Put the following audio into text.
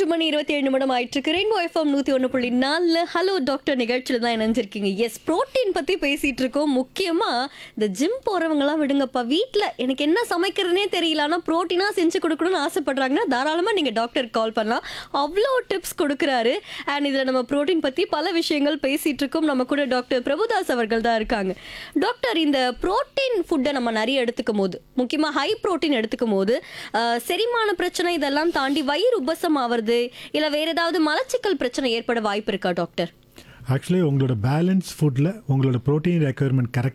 மணி இருபத்தி ஏழு நிமிடம் ஆயிட்டு இருக்கு ரெயின்போ எஃப்எம் நூத்தி ஒன்று புள்ளி நாலு ஹலோ டாக்டர் நிகழ்ச்சியில தான் இணைஞ்சிருக்கீங்க எஸ் புரோட்டீன் பத்தி பேசிட்டு இருக்கோம் முக்கியமா இந்த ஜிம் போறவங்கலாம் விடுங்கப்பா வீட்ல எனக்கு என்ன சமைக்கிறதுனே தெரியல ஆனா புரோட்டீனா செஞ்சு கொடுக்கணும்னு ஆசைப்படுறாங்கன்னா தாராளமா நீங்க டாக்டர் கால் பண்ணலாம் அவ்வளோ டிப்ஸ் கொடுக்குறாரு அண்ட் இதுல நம்ம புரோட்டீன் பத்தி பல விஷயங்கள் பேசிட்டு இருக்கோம் நம்ம கூட டாக்டர் பிரபுதாஸ் அவர்கள் தான் இருக்காங்க டாக்டர் இந்த புரோட்டீன் ஃபுட்டை நம்ம நிறைய எடுத்துக்கும் போது முக்கியமா ஹை புரோட்டீன் எடுத்துக்கும் போது அஹ், செரிமான பிரச்சனை இதெல்லாம் தாண்டி வயிறு உபசம் ஆவறது இல்ல வேற ஏதாவது மலச்சிக்கல் பிரச்சனை ஏற்பட வாய்ப்பு இருக்கா டாக்டர் ஆக்சுவலி உங்களோட பேலன்ஸ் ஃபுட்டில் உங்களோட ப்ரோட்டீன் ரெக்குயர்மெண்ட் கரெக்டாக